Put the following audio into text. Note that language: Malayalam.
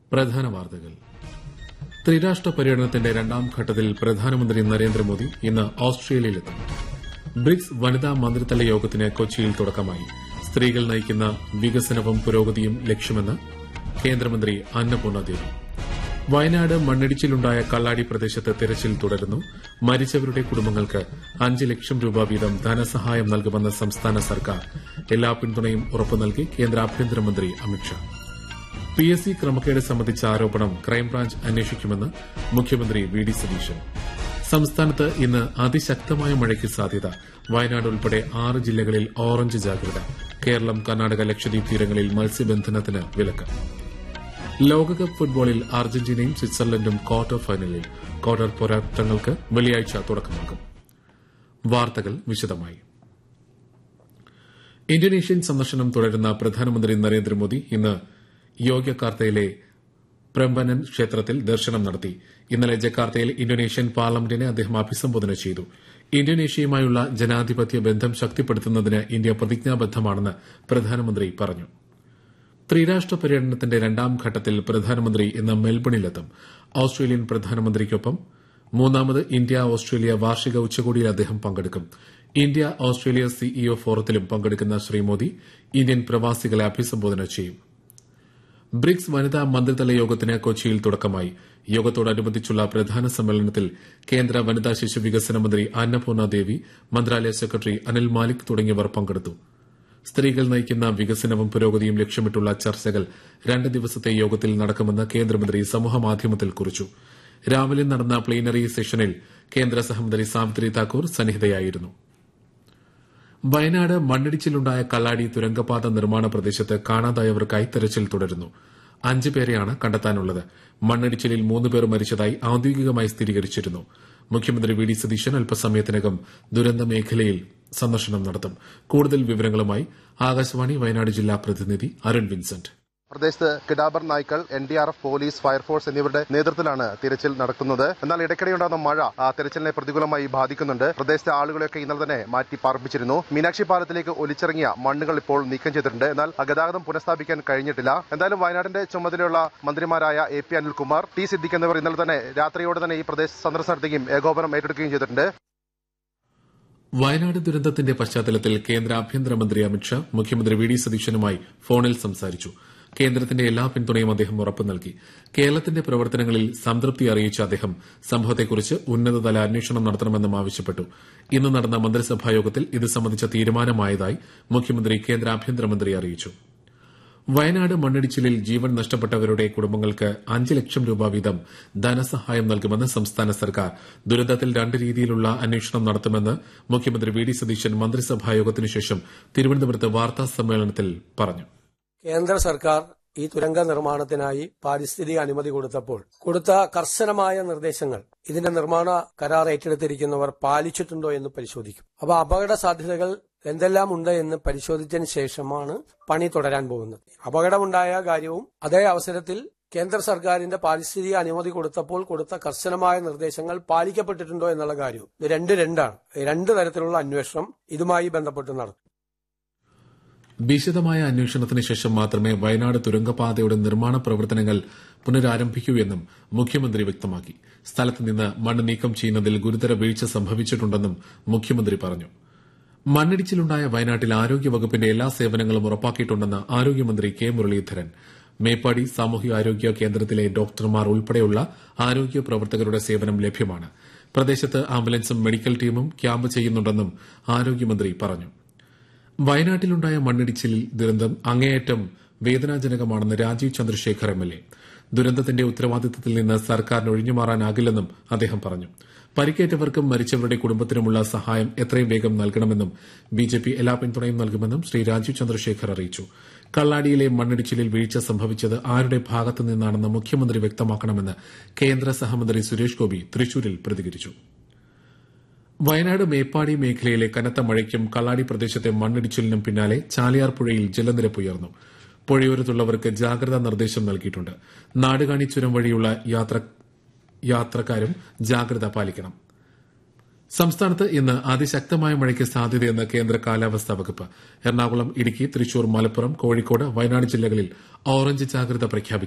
പ്രധാന വാർത്തകൾ ത്രിരാഷ്ട്ര പര്യടനത്തിന്റെ രണ്ടാം ഘട്ടത്തിൽ പ്രധാനമന്ത്രി നരേന്ദ്രമോദി ഇന്ന് ഓസ്ട്രേലിയയിലെത്തും ബ്രിക്സ് വനിതാ മന്ത്രിതല യോഗത്തിന് കൊച്ചിയിൽ തുടക്കമായി സ്ത്രീകൾ നയിക്കുന്ന വികസനവും പുരോഗതിയും ലക്ഷ്യമെന്ന് കേന്ദ്രമന്ത്രി അന്നപൂർണ ദേവി വയനാട് മണ്ണിടിച്ചിലുണ്ടായ കള്ളാടി പ്രദേശത്ത് തിരച്ചിൽ തുടരുന്നു മരിച്ചവരുടെ കുടുംബങ്ങൾക്ക് അഞ്ച് ലക്ഷം രൂപ വീതം ധനസഹായം നൽകുമെന്ന് സംസ്ഥാന സർക്കാർ എല്ലാ പിന്തുണയും ഉറപ്പു നൽകി കേന്ദ്ര ആഭ്യന്തരമന്ത്രി അമിത്ഷാ പി എസ് സി ക്രമക്കേട് സംബന്ധിച്ച ആരോപണം ക്രൈംബ്രാഞ്ച് അന്വേഷിക്കുമെന്ന് മുഖ്യമന്ത്രി വി ഡി സതീശൻ സംസ്ഥാനത്ത് ഇന്ന് അതിശക്തമായ മഴയ്ക്ക് സാധ്യത വയനാട് ഉൾപ്പെടെ ആറ് ജില്ലകളിൽ ഓറഞ്ച് ജാഗ്രത കേരളം കർണാടക ലക്ഷദ്വീപ് തീരങ്ങളിൽ മത്സ്യബന്ധനത്തിന് വിലക്ക് ലോകകപ്പ് ഫുട്ബോളിൽ അർജന്റീനയും സ്വിറ്റ്സർലൻഡും ക്വാർട്ടർ ഫൈനലിൽ ക്വാർട്ടർ പോരാട്ടങ്ങൾക്ക് വെള്ളിയാഴ്ച തുടക്കമാകും വാർത്തകൾ വിശദമായി ഇന്തോനേഷ്യൻ സന്ദർശനം തുടരുന്ന പ്രധാനമന്ത്രി നരേന്ദ്രമോദി ഇന്ന് യോഗ്യകാർത്തയിലെ പ്രംബനൻ ക്ഷേത്രത്തിൽ ദർശനം നടത്തി ഇന്നലെ ജക്കാർത്തയിൽ ഇന്തോനേഷ്യൻ പാർലമെന്റിനെ അദ്ദേഹം അഭിസംബോധന ചെയ്തു ഇന്തോനേഷ്യയുമായുള്ള ജനാധിപത്യ ബന്ധം ശക്തിപ്പെടുത്തുന്നതിന് ഇന്ത്യ പ്രതിജ്ഞാബദ്ധമാണെന്ന് പ്രധാനമന്ത്രി പറഞ്ഞു ത്രിരാഷ്ട്ര പര്യടനത്തിന്റെ രണ്ടാം ഘട്ടത്തിൽ പ്രധാനമന്ത്രി ഇന്ന് മെൽബണിലെത്തും ഓസ്ട്രേലിയൻ പ്രധാനമന്ത്രിക്കൊപ്പം മൂന്നാമത് ഇന്ത്യ ഓസ്ട്രേലിയ വാർഷിക ഉച്ചകോടിയിൽ അദ്ദേഹം പങ്കെടുക്കും ഇന്ത്യ ഓസ്ട്രേലിയ സിഇഒ ഫോറത്തിലും പങ്കെടുക്കുന്ന ശ്രീ മോദി ഇന്ത്യൻ പ്രവാസികളെ അഭിസംബോധന ചെയ്യും ബ്രിക്സ് വനിതാ മന്ത്രിതല യോഗത്തിന് കൊച്ചിയിൽ തുടക്കമായി യോഗത്തോടനുബന്ധിച്ചുള്ള പ്രധാന സമ്മേളനത്തിൽ കേന്ദ്ര വനിതാ ശിശു വികസന മന്ത്രി അന്നപൂർണ ദേവി മന്ത്രാലയ സെക്രട്ടറി അനിൽ മാലിക് തുടങ്ങിയവർ പങ്കെടുത്തു സ്ത്രീകൾ നയിക്കുന്ന വികസനവും പുരോഗതിയും ലക്ഷ്യമിട്ടുള്ള ചർച്ചകൾ രണ്ട് ദിവസത്തെ യോഗത്തിൽ നടക്കുമെന്ന് കേന്ദ്രമന്ത്രി സമൂഹമാധ്യമത്തിൽ കുറിച്ചു രാവിലെ നടന്ന പ്ലീനറി സെഷനിൽ കേന്ദ്ര സഹമന്ത്രി സാവിത്രി താക്കൂർ സന്നിഹിതയായിരുന്നു വയനാട് മണ്ണിടിച്ചിലുണ്ടായ കള്ളാടി തുരങ്കപാത നിർമ്മാണ പ്രദേശത്ത് കാണാതായവർക്കായി തെരച്ചിൽ തുടരുന്നു അഞ്ച് പേരെയാണ് കണ്ടെത്താനുള്ളത് മണ്ണിടിച്ചിലിൽ മൂന്ന് പേർ മരിച്ചതായി ഔദ്യോഗികമായി സ്ഥിരീകരിച്ചിരുന്നു മുഖ്യമന്ത്രി വി ഡി സതീശൻ അല്പസമയത്തിനകം ദുരന്ത മേഖലയിൽ സന്ദർശനം നടത്തും കൂടുതൽ വിവരങ്ങളുമായി ആകാശവാണി വയനാട് ജില്ലാ പ്രതിനിധി അരുൺ വിൻസെന്റ് പ്രദേശത്ത് കിഡാബർ നായ്ക്കൾ N D R F police fire force എന്നിവരുടെ നേതൃത്വത്തിലാണ് തിരച്ചിൽ നടക്കുന്നത് എന്നാൽ ഇടയ്ക്കിടെ ഉണ്ടാകുന്ന മഴ ആ തിരച്ചിലിനെ പ്രതികൂലമായി ബാധിക്കുന്നുണ്ട് പ്രദേശത്തെ ആളുകളെയൊക്കെ ഇന്നലെ തന്നെ മാറ്റി പാർപ്പിച്ചിരുന്നു മീനാക്ഷി പാലത്തിലേക്ക് ഒലിച്ചിറങ്ങിയ മണ്ണുകൾ ഇപ്പോൾ നീക്കം ചെയ്തിട്ടുണ്ട് എന്നാൽ ഗതാഗതം പുനഃസ്ഥാപിക്കാൻ കഴിഞ്ഞിട്ടില്ല എന്തായാലും വയനാടിന്റെ ചുമതലയുള്ള മന്ത്രിമാരായ എ പി അനിൽകുമാർ ടി സിദ്ദിഖ് എന്നിവർ ഇന്നലെ തന്നെ രാത്രിയോടെ തന്നെ ഈ പ്രദേശ സന്ദർശനം നടത്തുകയും ഏകോപനം ഏറ്റെടുക്കുകയും ചെയ്തിട്ടുണ്ട് വയനാട് ദുരന്തത്തിന്റെ പശ്ചാത്തലത്തിൽ കേന്ദ്ര ആഭ്യന്തരമന്ത്രി അമിത്ഷാ മുഖ്യമന്ത്രി വി ഡി സതീശനുമായി ഫോണിൽ സംസാരിച്ചു കേന്ദ്രത്തിന്റെ എല്ലാ പിന്തുണയും അദ്ദേഹം ഉറപ്പു നൽകി കേരളത്തിന്റെ പ്രവർത്തനങ്ങളിൽ സംതൃപ്തി അറിയിച്ച അദ്ദേഹം സംഭവത്തെക്കുറിച്ച് ഉന്നതതല അന്വേഷണം നടത്തണമെന്നും ആവശ്യപ്പെട്ടു ഇന്ന് നടന്ന മന്ത്രിസഭാ യോഗത്തിൽ ഇത് സംബന്ധിച്ച തീരുമാനമായതായി മുഖ്യമന്ത്രി കേന്ദ്ര ആഭ്യന്തരമന്ത്രി അറിയിച്ചു വയനാട് മണ്ണിടിച്ചിലിൽ ജീവൻ നഷ്ടപ്പെട്ടവരുടെ കുടുംബങ്ങൾക്ക് അഞ്ച് ലക്ഷം രൂപ വീതം ധനസഹായം നൽകുമെന്ന് സംസ്ഥാന സർക്കാർ ദുരന്തത്തിൽ രണ്ട് രീതിയിലുള്ള അന്വേഷണം നടത്തുമെന്ന് മുഖ്യമന്ത്രി വി ഡി സതീശൻ മന്ത്രിസഭാ യോഗത്തിനു ശേഷം തിരുവനന്തപുരത്ത് വാർത്താ സമ്മേളനത്തിൽ പറഞ്ഞു കേന്ദ്ര സർക്കാർ ഈ തുരങ്ക നിർമ്മാണത്തിനായി പാരിസ്ഥിതിക അനുമതി കൊടുത്തപ്പോൾ കൊടുത്ത കർശനമായ നിർദ്ദേശങ്ങൾ ഇതിന്റെ നിർമ്മാണ കരാർ ഏറ്റെടുത്തിരിക്കുന്നവർ പാലിച്ചിട്ടുണ്ടോ എന്ന് പരിശോധിക്കും അപ്പൊ അപകട സാധ്യതകൾ എന്തെല്ലാം ഉണ്ട് എന്ന് പരിശോധിച്ചതിന് ശേഷമാണ് പണി തുടരാൻ പോകുന്നത് അപകടമുണ്ടായ കാര്യവും അതേ അവസരത്തിൽ കേന്ദ്ര സർക്കാരിന്റെ പാരിസ്ഥിതിക അനുമതി കൊടുത്തപ്പോൾ കൊടുത്ത കർശനമായ നിർദ്ദേശങ്ങൾ പാലിക്കപ്പെട്ടിട്ടുണ്ടോ എന്നുള്ള കാര്യവും ഇത് രണ്ട് രണ്ടാണ് രണ്ട് തരത്തിലുള്ള അന്വേഷണം ഇതുമായി ബന്ധപ്പെട്ട് നടത്തും വിശദമായ അന്വേഷണത്തിന് ശേഷം മാത്രമേ വയനാട് തുരങ്കപാതയുടെ നിർമ്മാണ പ്രവർത്തനങ്ങൾ പുനരാരംഭിക്കൂ എന്നും മുഖ്യമന്ത്രി വ്യക്തമാക്കി സ്ഥലത്ത് നിന്ന് മണ്ണ് നീക്കം ചെയ്യുന്നതിൽ ഗുരുതര വീഴ്ച സംഭവിച്ചിട്ടുണ്ടെന്നും മുഖ്യമന്ത്രി പറഞ്ഞു മണ്ണിടിച്ചിലുണ്ടായ വയനാട്ടിൽ ആരോഗ്യവകുപ്പിന്റെ എല്ലാ സേവനങ്ങളും ഉറപ്പാക്കിയിട്ടുണ്ടെന്ന് ആരോഗ്യമന്ത്രി കെ മുരളീധരൻ മേപ്പാടി സാമൂഹികാരോഗ്യ കേന്ദ്രത്തിലെ ഡോക്ടർമാർ ഉൾപ്പെടെയുള്ള ആരോഗ്യ പ്രവർത്തകരുടെ സേവനം ലഭ്യമാണ് പ്രദേശത്ത് ആംബുലൻസും മെഡിക്കൽ ടീമും ക്യാമ്പ് ചെയ്യുന്നുണ്ടെന്നും ആരോഗ്യമന്ത്രി പറഞ്ഞു വയനാട്ടിലുണ്ടായ മണ്ണിടിച്ചിലിൽ ദുരന്തം അങ്ങേയറ്റം വേദനാജനകമാണെന്ന് Rajeev Chandrasekhar M L A ദുരന്തത്തിന്റെ ഉത്തരവാദിത്തത്തിൽ നിന്ന് സർക്കാരിന് ഒഴിഞ്ഞുമാറാനാകില്ലെന്നും അദ്ദേഹം പറഞ്ഞു പരിക്കേറ്റവർക്കും മരിച്ചവരുടെ കുടുംബത്തിനുമുള്ള സഹായം എത്രയും വേഗം നൽകണമെന്നും ബിജെപി എല്ലാ പിന്തുണയും നൽകുമെന്നും ശ്രീ രാജീവ് ചന്ദ്രശേഖർ അറിയിച്ചു കള്ളാടിയിലെ മണ്ണിടിച്ചിലിൽ വീഴ്ച സംഭവിച്ചത് ആരുടെ ഭാഗത്തു നിന്നാണെന്ന് മുഖ്യമന്ത്രി വ്യക്തമാക്കണമെന്ന് കേന്ദ്ര സഹമന്ത്രി സുരേഷ് ഗോപി തൃശൂരിൽ പ്രതികരിച്ചു വയനാട് മേപ്പാടി മേഖലയിലെ കനത്ത മഴയ്ക്കും കള്ളാടി പ്രദേശത്തെ മണ്ണിടിച്ചിലിനും പിന്നാലെ ചാലിയാർ പുഴയിൽ ജലനിരപ്പ് ഉയർന്നു പുഴയോരത്തുള്ളവർക്ക് ജാഗ്രതാ നിർദ്ദേശം നൽകിയിട്ടുണ്ട് നാടുകാണി ചുരം വഴിയുള്ള യാത്രക്കാരും ജാഗ്രത പാലിക്കണം സംസ്ഥാനത്ത് ഇന്ന് അതിശക്തമായ മഴയ്ക്ക് സാധ്യതയെന്ന് കേന്ദ്ര കാലാവസ്ഥാ വകുപ്പ് എറണാകുളം ഇടുക്കി തൃശൂർ മലപ്പുറം കോഴിക്കോട് വയനാട് ജില്ലകളിൽ ഓറഞ്ച് ജാഗ്രത പ്രഖ്യാപിച്ചു